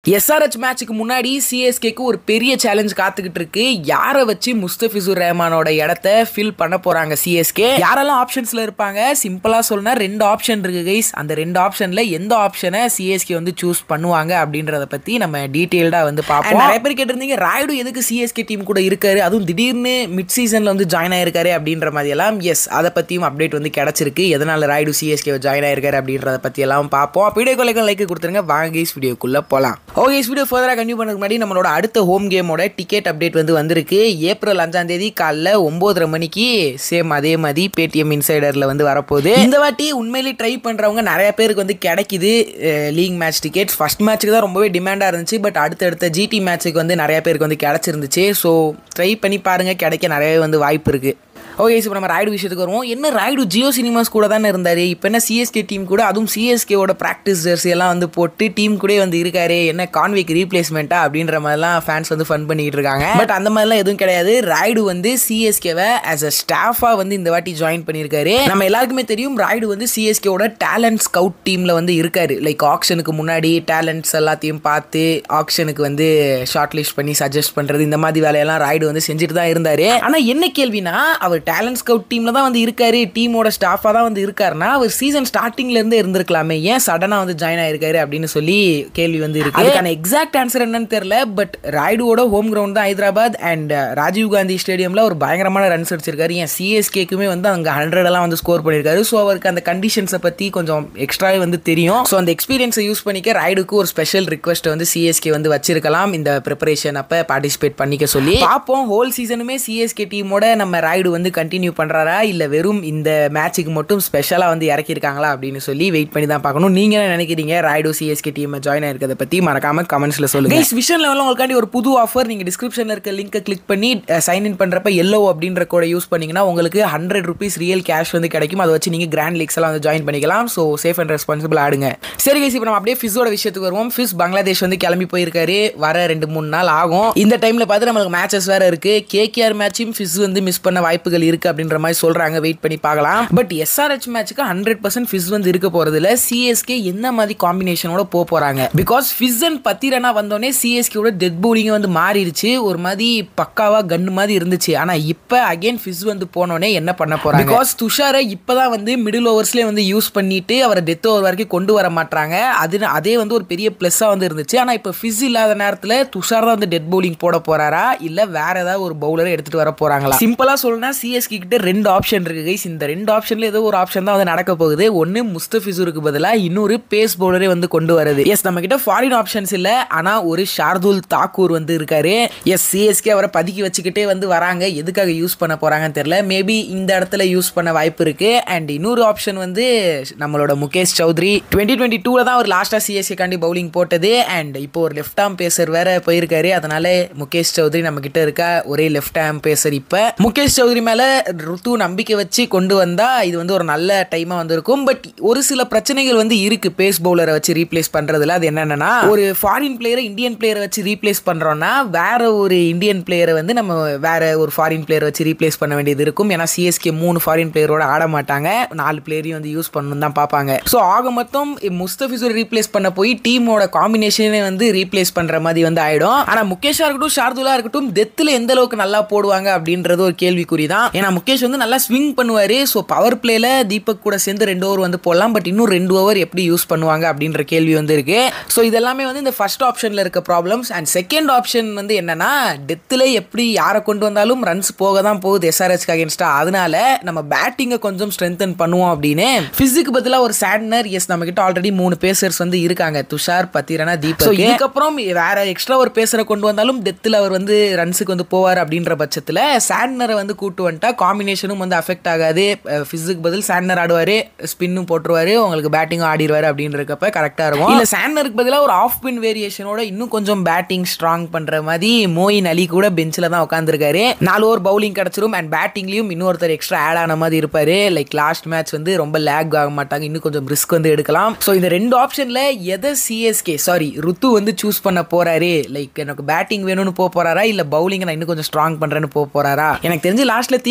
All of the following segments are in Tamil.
எஸ்ஆர்ஹெச் மேட்ச்சுக்கு முன்னாடி சிஎஸ்கேக்கு ஒரு பெரிய சேலஞ்ச் காத்துக்கிட்டு இருக்கு யாரை வச்சு முஸ்தபிசுர் ரஹ்மானோட இடத்த ஃபில் பண்ண போறாங்க சிஎஸ்கே யாரெல்லாம் ஆப்ஷன்ஸ்ல இருப்பாங்க சிம்பிளா சொல்லணும்னா ரெண்டு ஆப்ஷன் இருக்கு கைஸ் அந்த ரெண்டு ஆப்ஷன்ல எந்த ஆப்ஷனை சிஎஸ்கே வந்து சூஸ் பண்ணுவாங்க அப்படின்றத பத்தி நம்ம டீட்டெயில்டா வந்து பார்ப்போம் நிறைய பேர் கேட்டிருந்தீங்க ராய்டு எதுக்கு சிஎஸ்கே டீம் கூட இருக்காரு அதுவும் திடீர்னு மிட் சீசன்ல வந்து ஜாயின் ஆயிருக்காரு அப்படின்ற மாதிரி எல்லாம் எஸ் அதை பத்தியும் அப்டேட் வந்து கிடைச்சிருக்கு எதனால ராய்டு சிஎஸ்கே ஜாயின் ஆயிருக்காரு அப்படின்றத பத்தி எல்லாம் பார்ப்போம் வீடியோ கொலைக்கு லைக் கொடுத்துருங்க வாங்க கைஸ் வீடியோக்குள்ள போலாம் ஓகே வீடியோ ஃபர்தராக கண்டினியூ பண்ணுறதுக்கு முன்னாடி நம்மளோட அடுத்த ஹோம் கேமோட டிக்கெட் அப்டேட் வந்து வந்திருக்கு ஏப்ரல் அஞ்சாம் தேதி காலைல ஒம்போதரை மணிக்கு சேம் அதே மாதிரி பேடிஎம் இன்சைடரில் வந்து வரப்போகுது இந்த வாட்டி உண்மையிலேயே ட்ரை பண்ணுறவங்க நிறைய பேருக்கு வந்து கிடைக்குது லீக் மேட்ச் டிக்கெட்ஸ் ஃபர்ஸ்ட் மேட்ச்சுக்கு தான் ரொம்பவே டிமாண்டாக இருந்துச்சு பட் அடுத்தடுத்த ஜிடி மேட்ச்சுக்கு வந்து நிறைய பேருக்கு வந்து கிடச்சிருந்துச்சு ஸோ ட்ரை பண்ணி பாருங்கள் கிடைக்க நிறையவே வந்து வாய்ப்பு இருக்குது ஓகே இப்போ நம்ம ராய்டு விஷயத்துக்கு வருவோம் என்ன ராய்டு ஜியோ சினிமாஸ் கூட தானே இருந்தார் இப்போ என்ன சிஎஸ்கே டீம் கூட அதுவும் சிஎஸ்கேவோட ப்ராக்டிஸ் ஜெர்சி எல்லாம் வந்து போட்டு டீம் கூட வந்து இருக்காரு என்ன கான்விக் ரீப்ளேஸ்மெண்ட்டா அப்படின்ற மாதிரிலாம் ஃபேன்ஸ் வந்து ஃபன் பண்ணிட்டு இருக்காங்க பட் அந்த மாதிரிலாம் எதுவும் கிடையாது ராய்டு வந்து சிஎஸ்கேவை ஆஸ் அ ஸ்டாஃபாக வந்து இந்த வாட்டி ஜாயின் பண்ணியிருக்காரு நம்ம எல்லாருக்குமே தெரியும் ராய்டு வந்து சிஎஸ்கேவோட டேலண்ட் ஸ்கவுட் டீமில் வந்து இருக்காரு லைக் ஆக்ஷனுக்கு முன்னாடி டேலண்ட்ஸ் எல்லாத்தையும் பார்த்து ஆக்ஷனுக்கு வந்து ஷார்ட் லிஸ்ட் பண்ணி சஜஸ்ட் பண்ணுறது இந்த மாதிரி வேலையெல்லாம் ராய்டு வந்து செஞ்சுட்டு தான் இருந்தார் ஆனால் என்ன கேள்வினா அவர் டேலண்ட் ஸ்கவுட் டீமில் தான் வந்து இருக்காரு டீமோட ஸ்டாஃபாக தான் வந்து இருக்காருன்னா அவர் சீசன் ஸ்டார்டிங்ல இருந்தே இருந்திருக்கலாமே ஏன் சடனாக வந்து ஜாயின் ஆயிருக்காரு அப்படின்னு சொல்லி கேள்வி வந்து இருக்கு அதுக்கான எக்ஸாக்ட் ஆன்சர் என்னன்னு தெரியல பட் ராய்டுவோட ஹோம் கிரவுண்ட் தான் ஹைதராபாத் அண்ட் ராஜீவ் காந்தி ஸ்டேடியமில் ஒரு பயங்கரமான ரன்ஸ் அடிச்சிருக்காரு ஏன் சிஎஸ்கேக்குமே வந்து அங்கே ஹண்ட்ரட் எல்லாம் வந்து ஸ்கோர் பண்ணியிருக்காரு ஸோ அவருக்கு அந்த கண்டிஷன்ஸை பற்றி கொஞ்சம் எக்ஸ்ட்ராவே வந்து தெரியும் ஸோ அந்த எக்ஸ்பீரியன்ஸை யூஸ் பண்ணிக்க ராய்டுக்கு ஒரு ஸ்பெஷல் ரிக்வஸ்ட் வந்து சிஎஸ்கே வந்து வச்சிருக்கலாம் இந்த ப்ரிப்பரேஷன் அப்போ பார்ட்டிசிபேட் பண்ணிக்க சொல்லி பார்ப்போம் ஹோல் சீசனுமே சிஎஸ்கே டீமோட நம்ம ராய்டு வந்து கண்டினியூ பண்ணுறாரா இல்லை வெறும் இந்த மேட்ச்சுக்கு மட்டும் ஸ்பெஷலாக வந்து இறக்கியிருக்காங்களா அப்படின்னு சொல்லி வெயிட் பண்ணி தான் பார்க்கணும் நீங்கள் என்ன நினைக்கிறீங்க ராய்டு சிஎஸ்கே டீம் ஜாயின் ஆயிருக்கிறத பற்றி மறக்காம கமெண்ட்ஸில் சொல்லுங்க கைஸ் விஷன் லெவலில் உங்களுக்காண்டி ஒரு புது ஆஃபர் நீங்கள் டிஸ்கிரிப்ஷனில் இருக்க லிங்கை கிளிக் பண்ணி சைன் இன் பண்ணுறப்ப எல்லோ அப்படின்ற கூட யூஸ் பண்ணீங்கன்னா உங்களுக்கு ஹண்ட்ரட் ருபீஸ் ரியல் கேஷ் வந்து கிடைக்கும் அதை வச்சு நீங்கள் கிராண்ட் லீக்ஸ் எல்லாம் வந்து ஜாயின் பண்ணிக்கலாம் ஸோ சேஃப் அண்ட் ரெஸ்பான்சிபிள் ஆடுங்க சரி கைஸ் இப்போ நம்ம அப்படியே ஃபிஸோட விஷயத்துக்கு வருவோம் ஃபிஸ் பங்களாதேஷ் வந்து கிளம்பி போயிருக்காரு வர ரெண்டு மூணு நாள் ஆகும் இந்த டைமில் பார்த்து நம்மளுக்கு மேட்சஸ் வேறு இருக்குது கேகேஆர் மேட்சும் ஃபிஸ் வந்து மிஸ் பண்ண வாய்ப்புகள் இருக்குது அப்படின்ற மாதிரி சொல்கிறாங்க வெயிட் பண்ணி பார்க்கலாம் பட் எஸ்ஆர்ஹெச் மேட்ச்சுக்கு ஹண்ட்ரட் பர்சன்ட் ஃபிஸ் வந்து இருக்க போகிறது இல்லை சிஎஸ்கே என்ன மாதிரி காம்பினேஷனோட போக போகிறாங்க பிகாஸ் ஃபிஸ் அண்ட் பத்திரனா வந்தோடனே சிஎஸ்கேவோட டெட் போலிங் வந்து மாறிடுச்சு ஒரு மாதிரி பக்காவாக கன்னு மாதிரி இருந்துச்சு ஆனால் இப்போ அகைன் ஃபிஸ் வந்து போனோடனே என்ன பண்ண போகிறாங்க பிகாஸ் துஷாரை இப்போ தான் வந்து மிடில் ஓவர்ஸ்லேயே வந்து யூஸ் பண்ணிட்டு அவரை டெத் ஓவர் வரைக்கும் கொண்டு வர மாட்டாங்க அது அதே வந்து ஒரு பெரிய ப்ளஸ்ஸாக வந்து இருந்துச்சு ஆனால் இப்போ ஃபிஸ் இல்லாத நேரத்தில் துஷார் தான் வந்து டெட் பவுலிங் போட போறாரா இல்லை வேற ஏதாவது ஒரு பவுலரை எடுத்துட்டு வர போறாங்களா சிம்பிளா சொல்லணும்னா சிஎஸ்கே கிட்ட ரெண்டு ஆப்ஷன் இருக்கு கைஸ் இந்த ரெண்டு ஆப்ஷன்ல ஏதோ ஒரு ஆப்ஷன் தான் வந்து நடக்க போகுது ஒன்னு முஸ்தபிசூருக்கு பதிலாக இன்னொரு பேஸ் பவுலரே வந்து கொண்டு வருது எஸ் நம்ம கிட்ட ஃபாரின் ஆப்ஷன்ஸ் இல்ல ஆனா ஒரு ஷார்துல் தாக்கூர் வந்து இருக்காரு எஸ் சிஎஸ்கே அவரை பதுக்கி வச்சுக்கிட்டே வந்து வராங்க எதுக்காக யூஸ் பண்ண போறாங்கன்னு தெரியல மேபி இந்த இடத்துல யூஸ் பண்ண வாய்ப்பு இருக்கு அண்ட் இன்னொரு ஆப்ஷன் வந்து நம்மளோட முகேஷ் சௌத்ரி டுவெண்ட்டி டுவெண்ட்டி டூல தான் ஒரு லாஸ்டா சிஎஸ்கே காண்டி பவுலிங் போட்டது அண்ட் இப்போ ஒரு லெஃப்ட் ஆம் பேசர் வேற போயிருக்காரு அதனால முகேஷ் சௌத்ரி நம்ம கிட்ட இருக்க ஒரே லெஃப்ட் ஆம் பேசர் இப்ப முகேஷ் சௌத்ரி மேல ருத்து நம்பிக்கை வச்சு கொண்டு வந்தா இது வந்து ஒரு நல்ல டைமா வந்திருக்கும் பட் ஒரு சில பிரச்சனைகள் வந்து இருக்கு பேஸ் பவுலரை வச்சு ரீப்ளேஸ் பண்றதுல அது என்னன்னா ஒரு ஃபாரின் பிளேயரை இந்தியன் பிளேயரை வச்சு ரீப்ளேஸ் பண்றோம்னா வேற ஒரு இந்தியன் பிளேயரை வந்து நம்ம வேற ஒரு ஃபாரின் பிளேயரை வச்சு ரீப்ளேஸ் பண்ண வேண்டியது இருக்கும் ஏன்னா சிஎஸ்கே மூணு ஃபாரின் பிளேயரோட ஆட மாட்டாங்க நாலு பிளேயரையும் வந்து யூஸ் பண்ணணும் தான் பார்ப்பாங்க ஸோ ஆக மொத்தம் முஸ்தபிசூர் ரீப்ளேஸ் பண்ண போய் டீமோட காம்பினேஷனே வந்து ரீப்ளேஸ் பண்ற மாதிரி வந்து ஆயிடும் ஆனா முகேஷா இருக்கட்டும் ஷார்துலா இருக்கட்டும் டெத்தில் எந்த அளவுக்கு நல்லா போடுவாங்க அப்படின்றது ஒரு கேள்விக்குறி தான் ஏன்னா முகேஷ் வந்து நல்லா ஸ்விங் பண்ணுவாரு ஸோ பவர் பிளேல தீபக் கூட சேர்ந்து ரெண்டு ஓவர் வந்து போடலாம் பட் இன்னும் ரெண்டு ஓவர் எப்படி யூஸ் பண்ணுவாங்க அப்படின்ற கேள்வி வந்து இருக்கு ஸோ இதெல்லாமே வந்து இந்த ஃபர்ஸ்ட் ஆப்ஷன்ல இருக்க ப்ராப்ளம்ஸ் அண்ட் செகண்ட் ஆப்ஷன் வந்து என்னன்னா டெத்தில் எப்படி யாரை கொண்டு வந்தாலும் ரன்ஸ் போக தான் போகுது எஸ்ஆர்எஸ்க்கு அகேன்ஸ்டா அதனால நம்ம பேட்டிங்கை கொஞ்சம் ஸ்ட்ரென்தன் பண்ணுவோம் அப்படின்னு ஃபிஸுக்கு பதிலாக ஒரு சாட்னர் எஸ் நம்ம கிட்ட ஆல்ரெடி மூணு பேசர்ஸ் வந்து இருக்காங்க துஷார் பத்திரனா தீபக் ஸோ இதுக்கப்புறம் வேற எக்ஸ்ட்ரா ஒரு பேசரை கொண்டு வந்தாலும் டெத்தில் அவர் வந்து ரன்ஸுக்கு வந்து போவார் அப்படின்ற பட்சத்தில் சாட்னரை வந்து கூட்டு வந்துட்டா காம்பினேஷனும் வந்து அஃபெக்ட் ஆகாது ஃபிஸுக்கு பதில் சாட்னர் ஆடுவார் ஸ்பின்னும் போட்டுருவாரு உங்களுக்கு பேட்டிங்கும் ஆடிடுவார் அப்படின்றக்கப்ப கரெக்டாக இருக்கும் இல்லை சாட்னருக்கு பதிலாக ஒரு ஆஃப் பின் வேரியேஷனோட இன்னும் கொஞ்சம் பேட்டிங் ஸ்ட்ராங் பண்ணுற மாதிரி மோயின் அலி கூட பெஞ்சில் தான் உட்காந்துருக்காரு நாலு ஓவர் பவுலிங் கிடச்சிரும் அண்ட் பேட்டிங்லையும் இன்னொருத்தர் எக்ஸ்ட்ரா ஆட் ஆன மாதிரி இருப்பார் லைக் லாஸ்ட் மேட்ச் வந்து ரொம்ப லேக் ஆக மாட்டாங்க இன்னும் கொஞ்சம் ரிஸ்க் வந்து எடுக்கலாம் ஸோ இந்த ரெண்டு ஆப்ஷனில் எதை சிஎஸ்கே சாரி ருத்து வந்து சூஸ் பண்ண போறாரு லைக் எனக்கு பேட்டிங் வேணும்னு போக போறாரா இல்லை பவுலிங் நான் இன்னும் கொஞ்சம் ஸ்ட்ராங் பண்ணுறேன்னு போக போறாரா எனக்கு தெரிஞ்சு லாஸ்ட்ல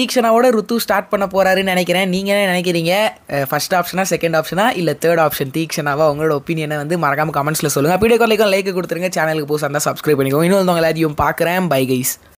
தீக்ஷனாவோட ருத்து ஸ்டார்ட் பண்ண போறாருன்னு நினைக்கிறேன் நீங்க என்ன நினைக்கிறீங்க ஃபர்ஸ்ட் ஆப்ஷனா செகண்ட் ஆப்ஷனா இல்ல தேர்ட் ஆப்ஷன் தீக்ஷனாவா உங்களோட ஒப்பீனியனை வந்து மறக்காம கமெண்ட்ஸ்ல சொல்லுங்க வீடியோ லைக் கொடுத்துருங்க சேனலுக்கு போய் சந்தா சப்ஸ்கிரைப் பண்ணிக்கோங்க இன்னும் வந்து உங்க எல்லாத்தையும் பார்க்குறேன் பை கைஸ்